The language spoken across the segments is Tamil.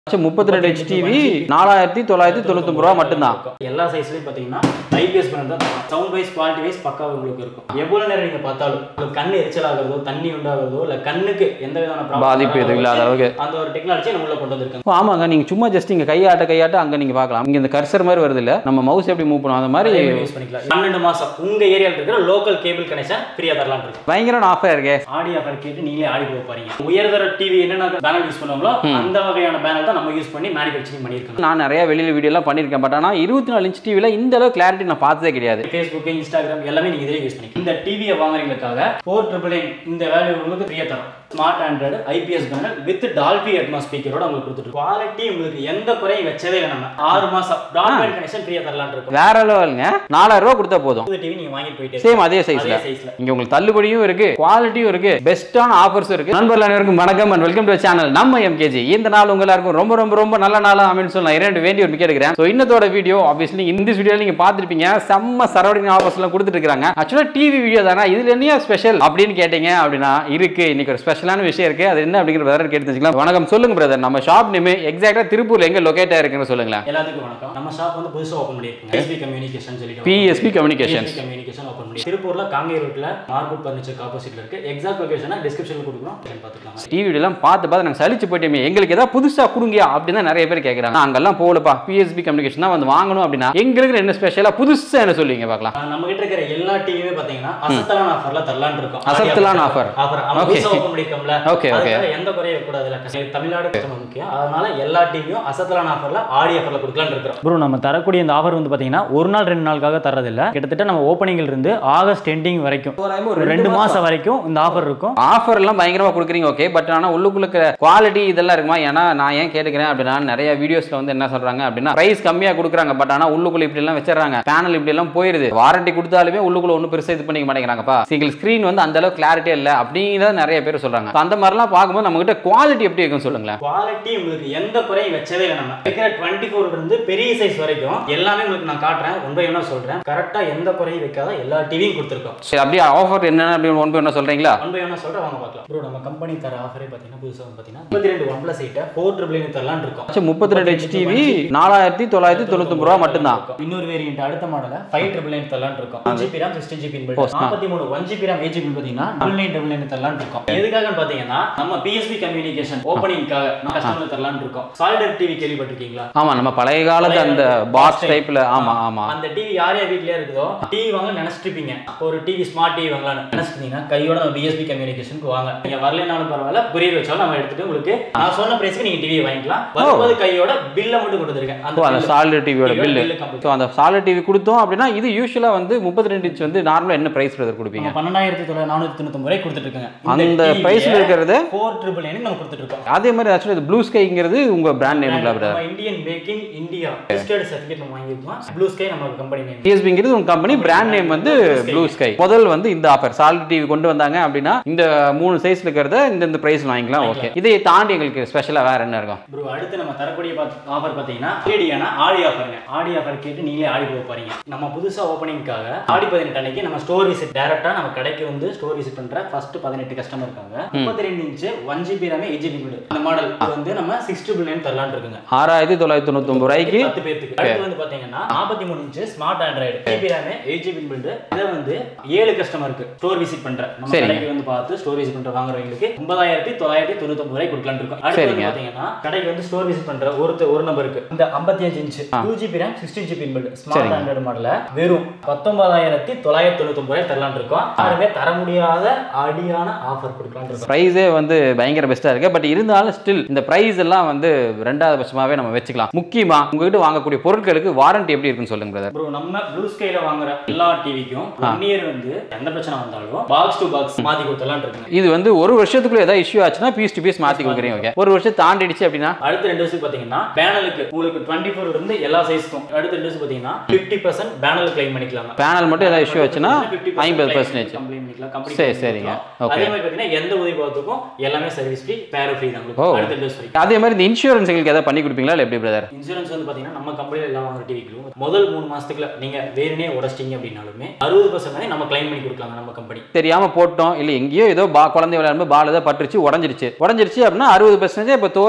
முப்பத்தி ரெண்டு ஹெச் டிவி நாலாயிரத்தி தொள்ளாயிரத்தி தொண்ணூத்தொம்பது ரூபா மட்டும்தான் எல்லா சைஸ்லயும் பாத்தீங்கன்னா ஐபிஎஸ் பேனல் தான் சவுண்ட் வைஸ் குவாலிட்டி வைஸ் பக்காவா உங்களுக்கு இருக்கும் எவ்வளவு நேரம் நீங்க பார்த்தாலும் உங்களுக்கு கண்ணு எரிச்சல் ஆகுறதோ தண்ணி உண்டாகிறதோ இல்ல கண்ணுக்கு எந்த விதமான problem பாதிப்பு எதுவும் இல்லாத அளவுக்கு. அந்த ஒரு டெக்னாலஜி நம்ம உள்ள கொண்டு வந்திருக்காங்க ஓ, ஆமாங்க நீங்க சும்மா ஜஸ்ட் இங்க கையாட்ட கையாட்ட அங்க நீங்க பார்க்கலாம் இங்க இந்த கர்சர் மாதிரி வருது இல்ல நம்ம மவுஸ் எப்படி மூவ் பண்ணுவோம் அந்த மாதிரி யூஸ் பண்ணிக்கலாம் பன்னெண்டு மாசம் உங்க ஏரியால இருக்கிற லோக்கல் கேபிள் கனெக்ஷன் ஃப்ரீயா தரலாம் இருக்கு பயங்கர ஆஃபா இருக்கே ஆடி ஆஃபர் கேட்டு நீங்களே ஆடி போக போறீங்க உயர்தர டிவி என்னென்ன பேனல் யூஸ் பண்ணுவாங்களோ அந்த வகையான பேனல் தான் நம்ம யூஸ் பண்ணி மேனுஃபேக்சரிங் பண்ணியிருக்கோம் நான் நிறைய வெளியில வீடியோலாம் பண்ணியிருக்கேன் பட் ஆனால் இருபத்தி நாலு இன்ச் டிவியில் இந்த அளவு கிளாரிட்டி நான் பார்த்ததே கிடையாது ஃபேஸ்புக் இன்ஸ்டாகிராம் எல்லாமே நீங்க இதிலே யூஸ் பண்ணிக்கலாம் இந்த டிவியை வாங்குறீங்களுக்காக ஃபோர் ட்ரிபிள் இந்த வேல்யூ உங்களுக்கு ஃப்ரீயா தரும் smart Android IPS panel with Dolby Atmos ஸ்பீக்கரோட உங்களுக்கு கொடுத்துட்டு குவாலிட்டி உங்களுக்கு எந்த குறையும் வச்சதே இல்லை நம்ம ஆறு மாசம் ப்ராட்பேண்ட் கனெக்ஷன் ஃப்ரீயா தரலாம்னு இருக்கும் வேற லெவலுங்க நாலாயிரம் ரூபா கொடுத்தா போதும் புது டிவி நீங்க வாங்கிட்டு போயிட்டே சேம் அதே சைஸ்ல அதே சைஸ்ல இங்க உங்களுக்கு தள்ளுபடியும் இருக்கு குவாலிட்டியும் இருக்கு பெஸ்டான ஆஃபர்ஸ் இருக்கு நண்பர்கள் அனைவருக்கும் வணக்கம் அண்ட் வெல்கம் டு சேனல் நம்ம எம்கேஜி இந்த நாள் உங்க எல்லாருக்கும் ரொம்ப ரொம்ப ரொம்ப நல்ல நாளா அமைன்னு சொல்லி நான் இரண்டு வேண்டி ஒரு கேட்கிறேன் ஸோ இன்னத்தோட வீடியோ ஆப்வியஸ்லி இந்த வீடியோ நீங்க பார்த்துருப்பீங்க செம்ம சரௌண்டிங் ஆஃபர்ஸ் எல்லாம் கொடுத்துட்டு இருக்காங்க ஆக்சுவலா டிவி வீடியோ தானே இதுல என்ன ஸ்பெஷல் அப்படின்னு கேட்டீங்க அப்படின்னா இருக்கு இன்னைக்கு ஒரு ஸ்பெஷலான விஷயம் இருக்கு அது என்ன அப்படிங்கிற பிரதர் கேட்டு தெரிஞ்சுக்கலாம் வணக்கம் சொல்லுங்க பிரதர் நம்ம ஷாப் நேம் எக்ஸாக்டா திருப்பூர்ல எங்க லொகேட் ஆயிருக்குன்னு சொல்லுங்களேன் எல்லாத்துக்கும் வணக்கம் நம்ம ஷாப் வந்து புதுசா ஓபன் பண்ணிருக்கோம் எஸ்பி கம்யூனிகேஷன் சொல்லிட்டு PSP Communications. கம்யூனிகேஷன் ஓபன் பண்ணி திருப்பூர்ல காங்கேய ரோட்ல மார்க்கெட் பர்னிச்சர் ஆப்போசிட்ல இருக்கு எக்ஸாக்ட் லொகேஷன் டிஸ்கிரிப்ஷன்ல கொடுக்குறோம் பாத்துக்கலாம் டிவி எல்லாம் பார்த்து பார்த்து நாங்கள் சலிச்சு போயிட்டோமே எங்களுக்கு ஏதாவது புதுசா கொடுங்க அப்படின்னு தான் நிறைய பேர் கேட்குறாங்க அங்கெல்லாம் போகலப்பா பிஎஸ்பி கம்யூனிகேஷன் தான் வந்து வாங்கணும் அப்படின்னா எங்களுக்கு என்ன ஸ்பெஷலா புதுசா என்ன சொல்லுவீங்க பார்க்கலாம் நம்ம கிட்ட இருக்கிற எல்லா டிவியுமே பாத்தீங்கன்னா அசத்தலான ஆஃபர்ல தரலாம்னு இருக்கோம் அசத்தலான offer. ஆஃபர் நம்ம Okay. புதுசா ஓபன் பண்ணிருக்கோம்ல Okay, okay. அதனால எந்த குறையும் இருக்கக்கூடாதுல தமிழ்நாடு customer முக்கியம் அதனால எல்லா டிவியும் அசத்தலான ஆஃபர்ல ஆடி ஆஃபர்ல கொடுக்கலாம்னு இருக்கிறோம் ப்ரோ நம்ம தரக்கூடிய இந்த ஆஃபர் வந்து பாத்தீங்கன்னா ஒரு நாள் ரெண்டு நாளுக்காக தரதில்ல கிட்டத்தட்ட நம்ம ஓப்பனிங்ல இருந்து ஆகஸ்ட் எண்டிங் வரைக்கும் ஒரு ரெண்டு மாசம் வரைக்கும் இந்த ஆஃபர் இருக்கும் ஆஃபர் எல்லாம் பயங்கரமா கொடுக்குறீங்க ஓகே பட் ஆனா உள்ளுக்குள்ள இருக்கிற குவாலிட்டி இதெல்லாம் இருக்குமா ஏன்னா நான் ஏன் கேட்டுக்கிறேன் அப்படின்னா நிறைய வீடியோஸ்ல வந்து என்ன சொல்றாங்க அப்படின்னா பிரைஸ் கம்மியா கொடுக்குறாங்க பட் ஆனா உள்ளுக்குள்ள இப்படி எல்லாம் வச்சிடறாங்க பேனல் இப்படி எல்லாம் போயிருது வாரண்டி கொடுத்தாலுமே உள்ளுக்குள்ள ஒன்றும் பெருசா இது பண்ணிக்க மாட்டேங்கிறாங்கப்பா சிங்கிள் ஸ்கிரீன் வந்து அந்த அளவுக்கு கிளாரிட்டி இல்லை அப்படிங்கிறத நிறைய பேர் சொல்றாங்க So, அந்த மாதிரிலாம் பார்க்கும்போது நம்ம கிட்ட குவாலிட்டி எப்படி இருக்குன்னு சொல்லுங்களேன் குவாலிட்டி உங்களுக்கு எந்த குறையும் வச்சதே இல்லை நம்ம இருக்கிற டுவெண்ட்டி ஃபோர்ல இருந்து பெரிய சைஸ் வரைக்கும் எல்லாமே உங்களுக்கு நான் காட்டுறேன் ஒன் பை ஒன்னா சொல்றேன் கரெக்டா எந்த குறையும் வைக்காத எல்லா டிவியும் கொடுத்துருக்கோம் சரி அப்படியே ஆஃபர் என்னென்ன அப்படின்னு ஒன் பை ஒன்று சொல்றீங்களா ஒன் பை ஒன்னா சொல்றேன் வாங்க பார்க்கலாம் ப்ரோ நம்ம கம்பெனி தர ஆஃபரே பார்த்தீங்கன்னா புதுசாக வந்து பார்த்தீங்கன்னா முப்பத்தி ரெண்டு ஒன் பிளஸ் எயிட்டை ஃபோர் ட்ரிபிள் தரலான்னு இருக்கோம் முப்பத்தி ரெண்டு ஹெச் டிவி நாலாயிரத்தி தொள்ளாயிரத்தி தொண்ணூத்தொம்பது ரூபா மட்டும்தான் இன்னொரு வேரியன்ட் அடுத்த மாடல ஃபைவ் ட்ரிபிள் நைன் தரலான்னு இருக்கும் one GB RAM sixteen GB Oh, நாற்பத்தி மூணு one GB RAM eight GB பார்த்தீங்கன்னா டபுள் நைன் டபுள் நைன் தரலான்னு இருக்கும் எதுக்காக பார்த்தீங்கன்னா நம்ம பிஎஸ்பி கம்யூனிகேஷன் ஓப்பனிங்காக நம்ம கஸ்டமர் தரலான்னு இருக்கோம் சாலிடர் டிவி கேள்விப்பட்டிருக்கீங்களா ஆமா நம்ம பழைய காலத்து அந்த பாக்ஸ் டைப்ல ஆமா ஆமா அந்த டிவி யார் யார் வீட்லயே இருக்குதோ டிவி வாங்க நினைச்சிட்டு இருப்பீங்க இப்போ ஒரு டிவி ஸ்மார்ட் டிவி வாங்கலாம்னு நினைச்சிட்டீங்கன்னா கையோட நம்ம பிஎஸ்பி கம்யூனிகேஷனுக்கு வாங்க நீங்க வரலைனாலும் பரவாயில்ல புரிய வச்சாலும் நம்ம எடுத்துட்டு உங்களுக்கு நான் சொன்ன பிரைஸ்க்கு நீங்க டிவி வாங்கிக்கலாம் வரும்போது கையோட பில்ல மட்டும் கொடுத்துருக்கேன் ஓ அந்த சாலிட் டிவியோட bill பில்லு complete. ஸோ அந்த சாலிட் டிவி கொடுத்தோம் அப்படின்னா இது யூஸ்வலாக வந்து முப்பத்தி ரெண்டு இன்ச் வந்து நார்மலாக என்ன ப்ரைஸ் பிரதர் கொடுப்பீங்க நம்ம பன்னெண்டாயிரத்தி தொள்ளாயிரத்தி நானூத்தி தொண்ணூத்தி ரூபாய் கொடுத்துட்டு இருக்காங்க அந்த price-ல இருக்கிறது? ஃபோர் ட்ரிபிள் நைன் நம்ம கொடுத்துட்டு இருக்கோம் அதே மாதிரி ஆக்சுவலி இது ப்ளூ ஸ்கைங்கிறது உங்க பிராண்ட் நேம்ல பிரதர் நம்ம Indian making India registered certificate நம்ம வாங்கியிருக்கோம் ப்ளூ ஸ்கை நம்ம கம்பெனி நேம் பிஎஸ்பிங்கிறது உங்க கம்பெனி பிராண்ட் நேம் வந்து ப்ளூ ஸ்கை முதல் வந்து இந்த ஆஃபர் சாலிட் டிவி கொண்டு வந்தாங்க அப்படின்னா இந்த மூணு சைஸ்ல இருக்கிறத இந்த இந்த பிரைஸ் வாங்கிக்கலாம் ஓகே இதை தாண்டி எங்களுக்கு ஸ்பெஷலாக வேற என்ன இருக்கும் ப்ரோ அடுத்து நம்ம தரக்கூடிய ஆஃபர் பார்த்தீங்கன்னா ஆடியான ஆடி ஆஃபருங்க ஆடி ஆஃபர் கேட்டு நீங்களே ஆடி போக போறீங்க நம்ம புதுசா ஓப்பனிங்காக ஆடி பதினெட்டு அன்னைக்கு நம்ம ஸ்டோர் விசிட் டேரக்டா நம்ம கடைக்கு வந்து ஸ்டோர் விசிட் பண்ற ஃபர்ஸ்ட் பதினெட்டு கஸ்டமர் இருக்காங்க முப்பத்தி ரெண்டு இன்ச்சு ஒன் ஜிபி ரேமே எயிட் ஜிபி இந்த மாடல் வந்து நம்ம சிக்ஸ் ட்ரிபிள் நைன் தரலான்னு இருக்குங்க ஆறாயிரத்தி தொள்ளாயிரத்தி தொண்ணூத்தொம்பது ரூபாய்க்கு பத்து பேருக்கு அடுத்து வந்து பாத்தீங்கன்னா நாற்பத்தி மூணு இன்ச்சு ஸ்மார்ட் ஆண்ட்ராய்டு ஜிபி ரேமே எயிட் ஜிபி பில்டு இதை வந்து ஏழு கஸ்டமருக்கு ஸ்டோர் விசிட் பண்ற நம்ம சரிங்க. கடைக்கு வந்து பார்த்து ஸ்டோர் விசிட் பண்ற வாங்குறவங்களுக்கு ஒன்பதாயிரத்தி தொள்ளாயிரத்தி தொண்ணூத்தொம்பது ரூபாய் கொடுக்கலாம்னு இருக்கோம் அடுத்து வந்து சரிங்க. பாத்தீங்கன்னா கடைக்கு வந்து ஸ்டோர் விசிட் பண்ற ஒருத்தர் ஒரு நம்பருக்கு இந்த ஐம்பத்தி அஞ்சு inch two GB RAM sixteen GB built smart சரிங்க. ஆண்ட்ராய்டு மாடல வெறும் பத்தொன்பதாயிரத்தி தொள்ளாயிரத்தி தொண்ணூத்தொம்பது ரூபாய் தரலாம்னு இருக்கோம் யாருமே தர முடியாத அடியான ஆஃபர் கொடுக்கலாம்னு இருக்கோம் ப்ரைஸே வந்து பயங்கர பெஸ்ட்டாக இருக்கு பட் இருந்தாலும் ஸ்டில் இந்த ப்ரைஸ் எல்லாம் வந்து ரெண்டாவது பட்சமாவே நம்ம வச்சுக்கலாம் முக்கியமா உங்ககிட்ட வாங்கக்கூடிய பொருட்களுக்கு வாரண்டி எப்படி இருக்குன்னு சொல்லுங்க பிரதர் ப்ரோ நம்ம ப்ளூ ஸ்கைல வாங்குற எல்லா டிவிக்கும் ஒன் இயர் வந்து எந்த பிரச்சனை வந்தாலும் பாக்ஸ் டு பாக்ஸ் மாத்தி கொடுத்தலாம் இருக்குங்க இது வந்து ஒரு வருஷத்துக்குள்ள ஏதாவது இஷ்யூ ஆச்சுன்னா பீஸ் டு பீஸ் மாற்றி கொடுக்குறீங்க ஓகே ஒரு வருஷம் தாண்டிடுச்சு அப்படின்னா அடுத்த ரெண்டு வருஷத்துக்கு பாத்தீங்கன்னா பேனலுக்கு உங்களுக்கு டுவெண்ட்டி ஃபோர் இருந்து எல்லா சைஸ்க்கும் அடுத்த ரெண்டு வருஷம் பாத்தீங்கன்னா ஃபிஃப்டி பர்சன்ட் பேனல் கிளைம் பண்ணிக்கலாம் பேனல் மட்டும் ஏதாவது இஷ்யூ ஆச்சுன்னா ஐம்பது பர்சன்டேஜ் கம்ப்ளைண்ட் பண்ணிக்கலாம் company சரி, claim சரிங்க. பண்ணிக்கலாம். Okay. அதே மாதிரி பாத்தீங்கன்னா எந்த உதவி பார்த்துக்கும் எல்லாமே சர்வீஸ் ஃப்ரீ பேரோ ஃப்ரீ தான் உங்களுக்கு ஓ. அடுத்த ரெண்டு வருஷம் வரைக்கும் அதே மாதிரி இந்த இன்சூரன்ஸ் எங்களுக்கு ஏதாவது பண்ணி கொடுப்பீங்களா இல்லை எப்படி பிரதர் இன்சூரன்ஸ் வந்து பாத்தீங்கன்னா நம்ம கம்பெனில எல்லாம் வாங்குற டிவிக்கும் முதல் மூணு மாசத்துக்குள்ள நீங்க வேணுனே உடச்சிட்டீங்க அப்படின்னாலுமே அறுபது பர்சன்ட் நம்ம கிளைம் பண்ணி கொடுக்கலாம் நம்ம கம்பெனி தெரியாம போட்டோம் இல்லை எங்கேயோ ஏதோ பா குழந்தை விளையாடும்போது பால் ஏதோ பட்டுருச்சு உடஞ்சிருச்சு உடஞ்சிருச்சு அப்படின்னா அறுபது பர்சன்டேஜ் இப்போ தோராயமாக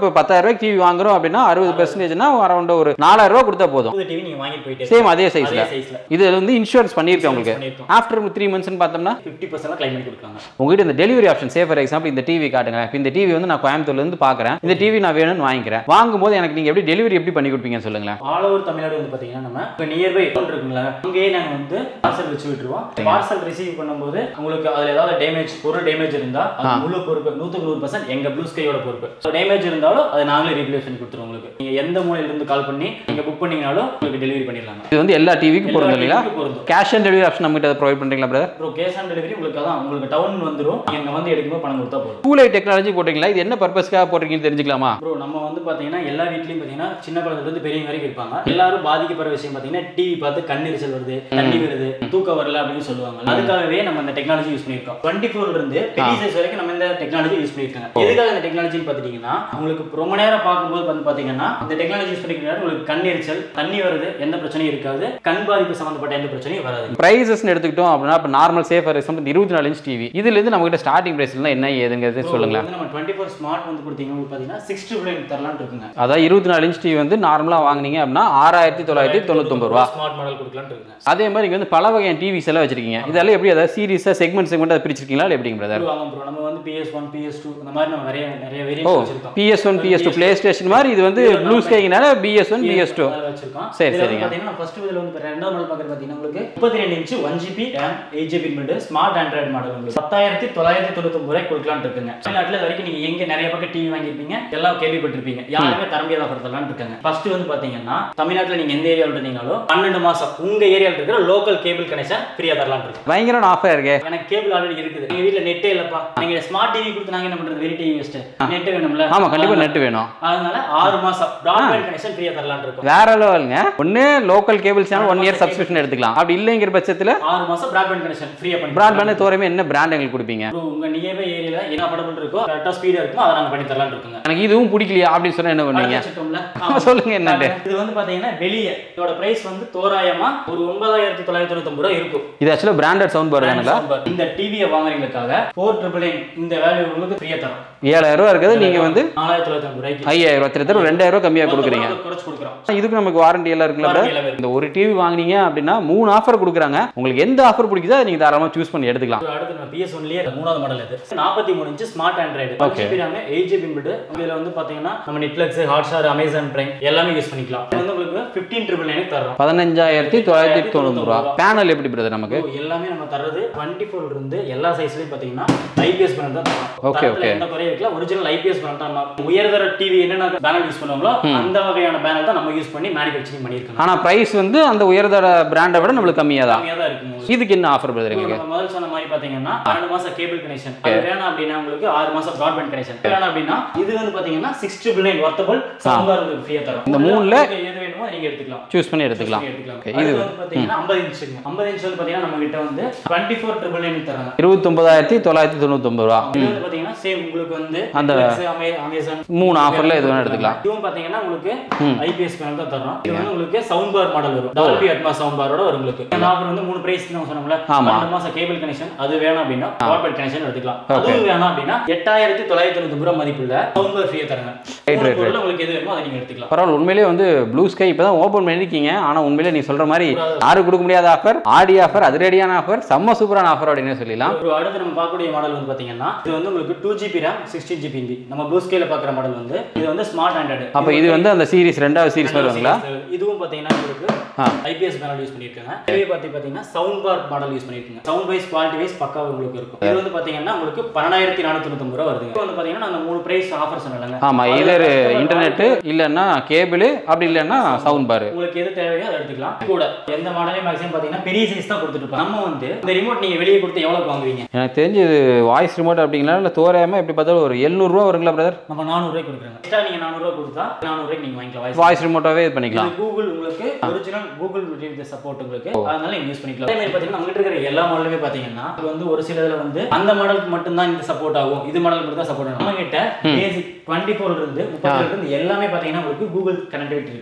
இப்போ பத்தாயிரம் ரூபாய்க்கு டிவி வாங்குறோம் அப்படின்னா அறுபது பெர்சன்டேஜ்னா அரௌண்ட் ஒரு நாலாயிரம் ரூபாய் கொடுத்தா போதும் புது டிவி நீங்க வாங்கிட்டு போயிட்டே சேம் அதே சைஸ்ல அதே சைஸ்ல இது வந்து இன்சூரன்ஸ் பண்ணியிருக்கேன் உங்களுக்கு பண்ணிருக்கோம் ஆஃப்டர் த்ரீ மந்த்ஸ்னு பார்த்தோம்னா ஃபிஃப்டி பர்சன்ட் கிளைம் பண்ணி கொடுக்காங்க உங்ககிட்ட இந்த delivery option say for example இந்த டிவி காட்டுங்க இப்போ இந்த டிவி வந்து நான் கோயம்புத்தூர்ல இருந்து பார்க்குறேன் இந்த டிவி நான் வேணும்னு வாங்கிக்கிறேன் வாங்கும்போது எனக்கு நீங்க எப்படி டெலிவரி எப்படி பண்ணி கொடுப்பீங்கன்னு சொல்லுங்களேன் ஆல் ஓவர் தமிழ்நாடு வந்து பாத்தீங்கன்னா நம்ம இப்போ நியர்பை இருக்குங்களா அங்கேயே நாங்க வந்து பார்சல் வச்சு விட்டுருவோம் பார்சல் ரிசீவ் பண்ணும்போது உங்களுக்கு அதுல ஏதாவது டேமேஜ் பொருள் டேமேஜ் இருந்தா அது முழு பொறுப்பு நூற்றுக்கு நூறு பர்சன்ட் எங்க ப்ளூ ஸ்கையோட பொறுப்பு டேமேஜ் இருந்தாலும் அதை நாங்களே ரீப்ளேஸ் பண்ணி கொடுத்துருவோம் உங்களுக்கு நீங்க எந்த மூலையில இருந்து கால் பண்ணி நீங்க புக் பண்ணீங்கனாலும் உங்களுக்கு டெலிவரி பண்ணிடலாங்க இது வந்து எல்லா டிவிக்கும் பொருந்தும் இல்லைங்களா எல்லா பொருந்தும் கேஷ் ஆன் டெலிவரி ஆப்ஷன் நம்மகிட்ட ப்ரொவைட் பண்றீங்களா பிரதர் அப்புறம் கேஷ் ஆன் டெலிவரி உங்களுக்கு அதான் உங்களுக்கு டவுன் வந்துரும் நீங்க அங்க வந்து எடுக்கும்போது பணம் கொடுத்தா போதும் டூ லைட் டெக்னாலஜி போட்டிங்களா இது என்ன பர்பஸ்க்காக போட்டிருக்கீங்கன்னு தெரிஞ்சுக்கலாமா ப்ரோ நம்ம வந்து பாத்தீங்கன்னா எல்லா வீட்லயும் பாத்தீங்கன்னா சின்ன குழந்தைல இருந்து பெரியவங்க வரைக்கும் இருப்பாங்க எல்லாரும் பாதிக்கப்படுற விஷயம் பாத்தீங்கன்னா டிவி பார்த்து கண் எரிச்சல் வருது தண்ணி வருது தூக்கம் வரல அப்படின்னு சொல்லுவாங்க அதுக்காகவே நம்ம இந்த டெக்னாலஜி யூஸ் பண்ணியிருக்கோம் டுவெண்ட்டி ஃபோர்ல இருந்து பெரிய சைஸ் வரைக்கும் நம்ம இந்த டெக்னாலஜி யூஸ் பண்ணியிருக்காங்க எதுக்காக இந்த டெக்னாலஜின்னு பாத்துட்டீங்கன்னா உங்களுக்கு ரொம்ப நேரம் பார்க்கும்போது வந்து பாத்தீங்கன்னா இந்த டெக்னாலஜி யூஸ் பண்ணிக்கிறனால உங்களுக்கு கண் எரிச்சல் தண்ணி வருது எந்த பிரச்சனையும் இருக்காது கண் பாதிப்பு சம்பந்தப்பட்ட எந்த பிரச்சனையும் வராது ப்ரைஸஸ்னு எடுத்துக்கிட்டோம் அப்படின்னா இப்போ நார்மல் சேஃப் ஃபார் எக்ஸாம்பிள் இருபத்தி நாலு இன்ச் டிவி இதுல இருந்து நம்ம கிட்ட ஸ்டார்டிங் ப்ரைஸ்லாம் என்ன ஏதுங்கிறது சொல்லுங்களேன் வந்து நம்ம டுவெண்ட்டி ஃபோர் ஸ்மார்ட் வந்து கொடுத்தீங்கன்னா உங்களுக்கு பாத்தீங்கன்னா சிக்ஸ் ட்ரிபிள் தரலாம்னு இருக்குங்க அதாவது இருபத்தி நாலு இன்ச் டிவி வந்து நார்மலாக வாங்குனீங்க அப்படின்னா ஆறாயிரத்தி தொள்ளாயிரத்தி தொண்ணூத்தொம்பது ரூபா ஸ்மார்ட் மாடல் கொடுக்கலாம்னு இருக்குங்க அதே மாதிரி இங்க வந்து பல வகையான டிவிஸ் எல்லாம் வச்சிருக்கீங்க இதெல்லாம் எப்படி அதாவது சீரிஸாக செக்மெண்ட் செக்மெண்ட் அதை பிரிச்சிருக்கீங்களா இல்லை எப்படிங்க பிரதர் வாங்க ப்ரோ நம்ம வந்து பிஎஸ் ஒன் பிஎஸ் டூ இந்த மாதிரி நம்ம நிறைய நிறைய ஓ வேரியன்ட் வச்சிருக்கோம் PS one PS two PlayStation மாதிரி இது வந்து ப்ளூ ஸ்கைனால பிஎஸ் ஒன் பிஎஸ் டூ அதில் வச்சிருக்கோம் சரி, இதுல வந்து சரிங்க. பாத்தீங்கன்னா ஃபர்ஸ்ட் இதில் வந்து இப்ப ரெண்டாவது மாடல் பார்க்குறது பார்த்தீங்கன்னா உங்களுக்கு முப்பத்தி ரெண்டு inch one GB RAM eight GB built smart Android model உங்களுக்கு பத்தாயிரத்தி தொள்ளாயிரத்தி தொண்ணூத்தொம்பது ரூபாய் கொடுக்கலாம்னு இருக்குங்க தமிழ்நாட்டில் இது வரைக்கும் நீங்க எங்க நிறைய பக்கம் டிவி வாங்கியிருப்பீங்க எல்லாம் கேள்விப்பட்டிருப்பீங்க யாருமே தர முடியாத ஆஃபர் தரலாம்னு இருக்காங்க ஃபர்ஸ்ட் வந்து பாத்தீங்கன்னா தமிழ்நாட்டில் நீங்க எந்த ஏரியாவில் இருந்தீங்களோ பன்னெண்டு மாசம் உங்க ஏரியாவில் இருக்கிற லோக்கல் கேபிள் கனெக்ஷன் ஃப்ரீயா தரலாம்னு இருக்கு பயங்கரமான ஆஃபர் இருக்கே எனக்கு கேபிள் ஆல்ரெடி இருக்குது எங்க வீட்ல நெட்டே இல்லப்பா நீங்க ஸ்மார்ட் டிவி கொடுத்து நாங்க என்ன பண்றது வெரி டிவி வெஸ்ட் நெட் வேணும்ல ஆமா கண்டிப்பா நெட் வேணும் அதனால ஆறு மாசம் பிராட்பேண்ட் கனெக்ஷன் ஃப்ரீயா தரலாம்னு இருக்கோம் வேற லெவலுங்க ஒண்ணு local cable channel one year subscription எடுத்துக்கலாம் அப்படி இல்லைங்கிற பட்சத்துல ஆறு மாசம் பிராட்பேண்ட் கனெக்ஷன் ஃப்ரீயா பண்ணி பிராட்பேண்ட் தோறமே என்ன பிராண்ட் எங்களுக்கு கொடுப்பீங்க bro, உங்க நியர்பை ஏரியால என்ன அஃபோர்டபுள் இருக்கோ கரெக்டா ஸ்பீடா இருக்குமோ அதை நாங்க பண்ணி தரலாம்னு இருக்கோங்க எனக்கு இதுவும் பிடிக்கலையா அப்படின்னு சொன்னா என்ன பண்ணுவீங்க வச்சிட்டோம்ல சொல்லுங்க என்னட்டு இது வந்து பாத்தீங்கன்னா வெளியே இதோட பிரைஸ் வந்து தோராயமா ஒரு ஒன்பதாயிரத்தி தொள்ளாயிரத்தி தொண்ணூத்தி ரூபாய் இருக்கும் இது ஆக்சுவலா பிராண்டட் சவுண்ட் வருதுங்களா இந்த டிவியை வாங்குறீங்களுக்காக ஃபோர் ட்ரிபிள் இந்த வேல்யூ உங்களுக்கு ஃப்ரீயா தரும் ஏழாயிரம் ரூபா இருக்குது நீங்க வந்து நாலாயிரத்தி தொள்ளாயிரத்தி ஐம்பது ரூபாய்க்கு ஐயாயிரம் ரூபா திருத்தர ரெண்டாயிரம் ரூபா கம்மியா கொடுக்குறீங்க குறைச்சு கொடுக்குறோம் இதுக்கு நமக்கு வாரண்டி எல்லாம் இருக்குல்ல Warranty எல்லாம் இந்த ஒரு டிவி வாங்குனீங்க அப்படின்னா மூணு ஆஃபர் கொடுக்குறாங்க உங்களுக்கு எந்த ஆஃபர் பிடிக்குதோ அதை நீங்க தாராளமா சூஸ் பண்ணி எடுத்துக்கலாம் அடுத்து நம்ம பிஎஸ் ஒன்லயே மூணாவது மாடல் இது நாற்பத்தி மூணு inch smart Android Okay. GB RAM eight GB built இதுல வந்து பாத்தீங்கன்னா நம்ம நெட்ஃபிளிக்ஸ் ஹாட்ஸ்டார் அமேசான் பிரைம் எல்லாமே யூஸ் பண்ணிக்கலாம் இது வந்து உங்களுக்கு ஃபிஃப்டீன் ட்ரிபிள் நைன் தரோம் பதினஞ்சாயிரத்தி தொள்ளாயிரத்தி தொண்ணூறு ரூபா பேனல் எப்படி பிரதர் நமக்கு So, எல்லாமே நம்ம தர்றது டுவெண்ட்டி ஃபோர்ல இருந்து எல்லா சைஸ்லயும் பாத்தீங்கன்னா ஐபிஎஸ் பேனல் தான் தரோம் Okay, தரத்துல okay. எந்த குறையும் இருக்கல ஒரிஜினல் ஐபிஎஸ் பேனல் தான் நம்ம உயர்தர டிவி என்னென்ன பேனல் யூஸ் பண்ணுவாங்களோ அந்த வகையான பேனல் தான் நம்ம யூஸ் பண்ணி மேனுஃபேக்சரிங் பண்ணியிருக்கோம் ஆனா பிரைஸ் வந்து அந்த உயர்தர பிராண்டை விட நம்மளுக்கு கம்மியா தான் கம்மியாக தான் இருக்கும் இதுக்கு என்ன ஆஃபர் பிரதர் எங்களுக்கு நம்ம முதல் சொன்ன மாதிரி பாத்தீங்கன்னா பன்னெண்டு மாசம் கேபிள் கனெக்ஷன் அது வேணாம் அப்படின்னா உங்களுக்கு ஆறு மாசம் பிராட்பேண்ட் கனெக்ஷன் வேணாம் அப்படின்னா இது வந்து பாத்தீங்கன்னா சிக்ஸ் ட்ரிபிள் நைன் ஒர்த்தபிள் சவுண்டார் உங்களுக்கு ஃப்ரீயா தரும் இந்த மூணுல உங்களுக்கு எது வேணுமோ அதை நீங்க எடுத்துக்கலாம் சூஸ் பண்ணி எடுத்துக்கலாம் எடுத்துக்கலாம் Okay, இது இது வந்து பாத்தீங்கன்னா 50 இன்ச்சுங்க 50 இன்ச் வந்து பாத்தீங்கன்னா நம்ம கிட்ட வந்து 24 ஃபோர் ட்ரிபிள் நைன் தராங்க இருபத்தொன்பதாயிரத்தி தொள்ளாயிரத்தி தொண்ணூத்தொம்பது ரூபா இது வந்து பாத்தீங்கன்னா சேம் உங்களுக்கு வந்து அந்த- Netflix, Ama- அமேசான் மூணு ஆஃபர்ல எது வேணா எடுத்துக்கலாம் இதுவும் பாத்தீங்கன்னா உங்களுக்கு ஐபிஎஸ் பேனல் தான் தரோம் இது வந்து உங்களுக்கு சவுண்ட் பார் மாடல் வரும் டால்பி அட்மா சவுண்ட் பாரோட வரும் உங்களுக்கு இந்த ஆஃபர் வந்து மூணு பிரைஸ் நம்ம சொன்னோம்ல ஆமா. பன்னெண்டு மாசம் கேபிள் கனெக்ஷன் அது வேணும் அப்படின்னா ப்ராட்பேண்ட் கனெக்ஷன் எடுத்துக்கலாம் அதுவும் வேணாம் அப்படின்னா எட்டாயிரத்தி தொள்ளாயிரத்தி தொண்ணூத்தி ரூபாய் மதிப்புள்ள சவுண்ட் பார் ஃப்ரீயா தராங்க Right, மூணு right, பொருள்ல உங்களுக்கு எது வேணுமோ அதை நீங்க எடுத்துக்கலாம் பரவாயில்ல உண்மையிலேயே வந்து ப்ளூ ஸ்கை இப்பதான் ஓப்பன் பண்ணிருக்கீங்க ஆனா உண்மையிலே நீ சொல்ற மாதிரி யாரும் கொடுக்க முடியாத ஆஃபர் ஆடி ஆஃபர் அதிரடியான ஆஃபர் செம்ம சூப்பரான ஆஃபர் அப்படின்னு சொல்லலாம் ஒரு அடுத்து நம்ம பார்க்கக்கூடிய மாடல் வந்து பாத்தீங்கன்னா இது வந்து உங்களுக்கு two GB RAM sixteen GB இம்பி நம்ம ப்ளூ ஸ்கேல பாக்குற மாடல் வந்து இது வந்து ஸ்மார்ட் ஆண்ட்ராய்டு அப்ப இது வந்து அந்த சீரிஸ் ரெண்டாவது சீரிஸ் வருவாங்களா இதுவும் பாத்தீங்கன்னா உங்களுக்கு ஆ. ஐபிஎஸ் பேனல் யூஸ் பண்ணிருக்காங்க இதுவே பார்த்து பாத்தீங்கன்னா சவுண்ட் பார் மாடல் யூஸ் பண்ணிருக்காங்க சவுண்ட் வைஸ் குவாலிட்டி வைஸ் பக்காவா உங்களுக்கு இருக்கும் இது வந்து பாத்தீங்கன்னா உங்களுக்கு பன்னெண்டாயிரத்தி நானூத்தி தொண்ணூத்தி ரூபா வருது இது வந்து பாத்தீங்கன்னா நான் மூணு பிரைஸ் ஆஃபர் சொன்னேன்ல ஆமா இதர் இன்டர்நெட் இல்லைன்னா கேபிள் அப்படி இல்லைன்னா சவுண்ட் பார் உங்களுக்கு எது தேவையோ அதை எடுத்துக்கலாம் கூட எந்த மாடலையும் மேக்ஸிமம் பாத்தீங்கன்னா பெரிய சைஸ் தான் கொடுத்துட்டு இருப்பாங்க. நம்ம வந்து இந்த ரிமோட் நீங்க வெளியே கொடுத்து எவ்வளவு வாங்குவீங்க எனக்கு தெரிஞ்சு இது வாய்ஸ் ரிமோட் அப்படிங்களா இல்லை தோராயமா எப்படி பார்த்தாலும் ஒரு எழுநூறுவா வருங்களா பிரதர் நம்ம நானூறு ரூபாய் கொடுக்குறாங்க எக்ஸ்ட்ரா நீங்க நானூறு ரூபாய் கொடுத்தா நானூறு ரூபாய்க்கு நீங்க வாங்கிக்கலாம் வாய்ஸ் வாய்ஸ் ரிமோட்டாவே இது பண்ணிக்கலாம் இது கூகுள் உங்களுக்கு ஒரிஜினல் கூகுள் சப்போர்ட் உங்களுக்கு அதனால நீங்க யூஸ் பண்ணிக்கலாம் அதே மாதிரி பாத்தீங்கன்னா நம்ம கிட்ட இருக்கிற எல்லா மாடலுமே பாத்தீங்கன்னா இது வந்து ஒரு சில இதுல வந்து அந்த மாடலுக்கு மட்டும் தான் இந்த சப்போர்ட் ஆகும் இது மாடலுக்கு மட்டும் தான் சப்போர்ட் ஆகும் நம்ம கிட்ட பேசிக் டுவெண்ட்டி ஃபோர்ல இருந்து முப்பதுல இருந்து எல்லாமே பாத்தீங்கன்னா உங்களுக்கு கூகுள் கனெக்டிவிட்டி இருக்கு ஓ. அது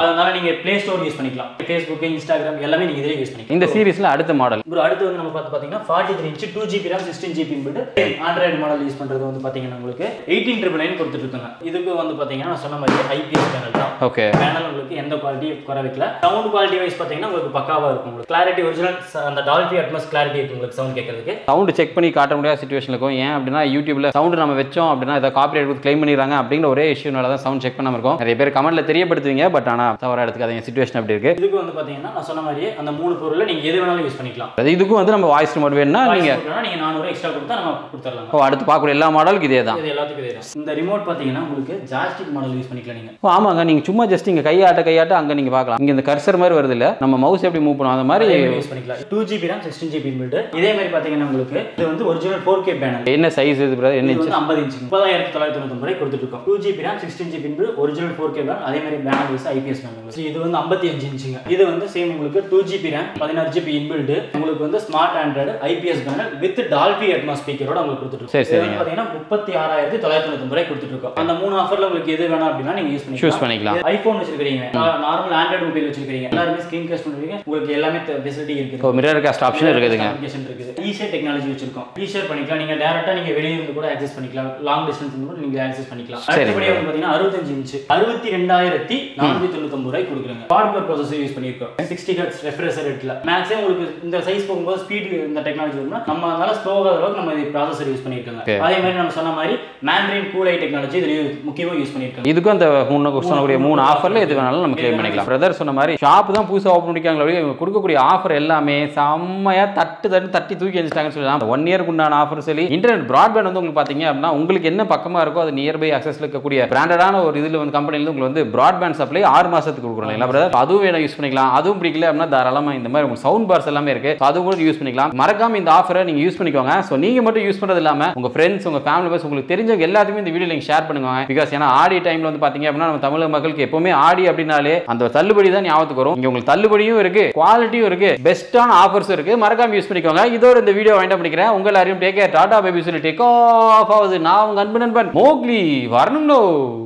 அதனால நீங்க ப்ளே ஸ்டோர் யூஸ் பண்ணிக்கலாம் ஃபேஸ்புக் இன்ஸ்டாகிராம் எல்லாமே நீங்க இதிலே யூஸ் பண்ணிக்கலாம் இந்த சீரிஸ்ல அடுத்த மாடல் ப்ரோ அடுத்து வந்து நம்ம பார்த்து பார்த்தீங்கன்னா forty three inch two GB RAM sixteen GB போட்டு ஆண்ட்ராய்டு மாடல் யூஸ் பண்ணுறது வந்து பார்த்தீங்கன்னா உங்களுக்கு எயிட்டீன் ட்ரிபிள் நைன் கொடுத்துட்டு இருக்காங்க இதுக்கு வந்து பார்த்தீங்கன்னா நான் சொன்ன மாதிரி ஐபிஎஸ் பேனல் தான் ஓகே பேனல் உங்களுக்கு எந்த குவாலிட்டி குறை வைக்கல சவுண்ட் குவாலிட்டி வைஸ் பார்த்தீங்கன்னா உங்களுக்கு பக்காவாக இருக்கும் உங்களுக்கு கிளாரிட்டி ஒரிஜினல் அந்த டால்பி அட்மஸ் கிளாரிட்டி இருக்கு உங்களுக்கு சவுண்ட் கேட்கறதுக்கு சவுண்ட் செக் பண்ணி காட்ட முடியாத சுச்சுவேஷன் இருக்கும் ஏன் அப்படின்னா யூடியூப்ல சவுண்ட் நம்ம வச்சோம் அப்படின்னா இதை காப்பி எடுத்து கிளைம் பண்ணிடுறாங்க அப்படிங்கிற ஒரே இஷ்யூனால தான் சவுண்ட் செக் பண்ணாம இருக்கும் நிறைய பேர் கமெண்ட்ல தெரியப்படுத்துவீங்க பட் ஆனா தவறா எடுத்துக்காதீங்க சுச்சுவேஷன் அப்படி இருக்கு இதுக்கு வந்து பார்த்தீங்கன்னா நான் சொன்ன மாதிரியே அந்த மூணு பொருளை நீங்கள் எது வேணாலும் யூஸ் பண்ணிக்கலாம் அது இதுக்கும் வந்து நம்ம வாய்ஸ் ரிமோட் வேணும்னா நீங்க நீங்க நீங்க நானூறு எக்ஸ்ட்ரா கொடுத்தா நம்ம கொடுத்துடலாம் ஓ அடுத்து பார்க்கக்கூடிய எல்லா மாடலுக்கு இதே தான் இது எல்லாத்துக்கும் இதே தான் இந்த ரிமோட் பார்த்தீங்கன்னா உங்களுக்கு ஜாஸ்டிக் மாடல் யூஸ் பண்ணிக்கலாம் நீங்க ஓ ஆமாங்க நீங்க சும்மா ஜஸ்ட் இங்க கையாட்ட கையாட்ட அங்க நீங்க பார்க்கலாம் இங்க இந்த கர்சர் மாதிரி வருது இல்ல நம்ம மவுஸ் எப்படி மூவ் பண்ணுவோம் அந்த மாதிரி யூஸ் பண்ணிக்கலாம் two GB RAM sixteen GB built இதே மாதிரி பார்த்தீங்கன்னா உங்களுக்கு இது வந்து ஒரிஜினல் ஃபோர் கே பேனல் என்ன சைஸ் இது brother? என்ன இது வந்து ஐம்பது இன்ச்சு முப்பதாயிரத்தி தொள்ளாயிரத்தி தொண்ணூத்தி ரூபாய் கொடுத்துட்டு இருக்கோம் two GB RAM sixteen GB original four K panel அதே மாதிரி பேனல் வைஸ் ஐபிஎஸ் பேனல் இது வந்து ஐம்பத்தி அஞ்சு இன்ச்சுங்க இது வந்து சேம் உங்களுக்கு டூ ஜிபி ரேம் பதினாறு ஜிபி இன்பில்டு உங்களுக்கு வந்து smart Android IPS panel with Dolby Atmos ஸ்பீக்கரோட உங்களுக்கு கொடுத்துட்டு சரி, இருக்கோம் இது சரிங்க. வந்து பார்த்தீங்கன்னா முப்பத்தி ஆறாயிரத்தி தொள்ளாயிரத்தி தொண்ணூத்தி ரூபாய் கொடுத்துட்டு இருக்கோம் அந்த மூணு ஆஃபர்ல உங்களுக்கு எது வேணும் அப்படின்னா நீங்க யூஸ் சூஸ் பண்ணிக்கலாம் பண்ணிக்கலாம் ஐபோன் வச்சிருக்கீங்க நார்மல் ஆண்ட்ராய்டு மொபைல் வச்சிருக்கீங்க எல்லாருமே ஸ்கிரீன் கேஸ் பண்ணுறீங்க உங்களுக்கு எல்லாமே ஃபெசிலிட்டி இருக்குது ஓ மிரர் காஸ்ட் ஆப்ஷன் இருக்குதுங்க அப்ளிகேஷன் இருக்குது ஈஸியாக டெக்னாலஜி வச்சிருக்கோம் ஈஸியாக பண்ணிக்கலாம் நீங்க டேரக்டா நீங்க வெளிய இருந்து கூட ஆக்சஸ் பண்ணிக்கலாம் லாங் டிஸ்டன்ஸ் கூட நீங்க ஆக்சஸ் பண்ணிக்கலாம் சரி. அடுத்தபடியாக வந்து பாத்தீங்கன்னா அறுபத்தஞ்சு இன்ச்சு அறுபத்தி ரெண்டாயிரத்தி நானூத்தி தொண்ணூத்தொம்பது ரூபாய் கொடுக்குறாங்க ஹார்ட்வேர் ப்ராசஸர் யூஸ் பண்ணியிருக்கோம் சிக்ஸ்டி ஹெட்ஸ் ரெஃப்ரெஷர் ரேட்ல மேக்ஸிமம் உங்களுக்கு இந்த சைஸ் போகும்போது ஸ்பீடு இந்த டெக்னாலஜி வரும்னா நம்ம அதனால ஸ்லோ ஆகாத அளவுக்கு நம்ம இது ப்ராசஸர் யூஸ் Okay. பண்ணியிருக்காங்க அதே மாதிரி நம்ம சொன்ன மாதிரி மேண்ட்ரின் கூலை டெக்னாலஜி இதுலயும் முக்கியமா யூஸ் பண்ணியிருக்காங்க இதுக்கும் அந்த மூணு சொன்னக்கூடிய மூணு ஆஃபர்ல எது வேணாலும் நம்ம கிளைம் பண்ணிக்கலாம் பிரதர் சொன்ன மாதிரி ஷாப் தான் புதுசாக ஓப்பன் பண்ணிக்காங்களே ஒழிய இவங்க கொடுக்கக்கூடிய ஆஃபர் எல்லாமே செம்மையா தட்டு தட்டு தட்டி தூக்கி வச்சுட்டாங்கன்னு சொல்லலாம் ஒன் இயருக்கு உண்டான ஆஃபர் சொல்லி இன்டர்நெட் ப்ராட்பேண்ட் வந்து உங்களுக்கு பார்த்தீங்க அப்படின்னா உங்களுக்கு என்ன பக்கமா இருக்கோ அது நியர்பை அக்சஸ்ல இருக்கக்கூடிய பிராண்டடான ஒரு இதில் வந்து கம்பெனில உங்களுக்கு வந்து ப்ராட்பேண்ட் சப்ளை ஆறு மாசத்துக்கு கொடுக்குறோம் இல்லைங்களா பிரதர் அதுவும் வேணும் யூஸ் பண்ணிக்கலாம் அதுவும் பிடிக்கல அப்படின்னா தாராளமா இந்த மாதிரி உங்களுக்கு சவுண்ட் பார்ஸ் எல்லாமே இருக்கு So அது கூட யூஸ் பண்ணிக்கலாம் மறக்காம இந்த ஆஃபரை நீங்க யூஸ் பண்ணிக்கோங்க ஸோ நீங்க மட்டும் யூஸ் பண்றது இல்லாம உங்க ஃப்ரெண்ட்ஸ் உங்க ஃபேமிலி மெம்பர்ஸ் உங்களுக்கு தெரிஞ்சவங்க எல்லாத்தையுமே இந்த வீடியோ நீங்க ஷேர் பண்ணுங்க பிகாஸ் ஏன்னா ஆடி டைம்ல வந்து பாத்தீங்க அப்படின்னா நம்ம தமிழக மக்களுக்கு எப்பவுமே ஆடி அப்படின்னாலே அந்த தள்ளுபடி தான் ஞாபகத்துக்கு வரும் இங்க உங்களுக்கு தள்ளுபடியும் இருக்கு குவாலிட்டியும் இருக்கு பெஸ்ட்டான ஆஃபர்ஸ் இருக்கு மறக்காம யூஸ் பண்ணிக்கோங்க இதோட இந்த வீடியோ வாங்கிட்டு பண்ணிக்கிறேன் உங்க எல்லாரையும் டேக் கேர் டாடா பேபி சொல்லி டேக் ஆஃப் ஆகுது நான் உங்க அன்பு நண்பன் மோக்லி வரணும்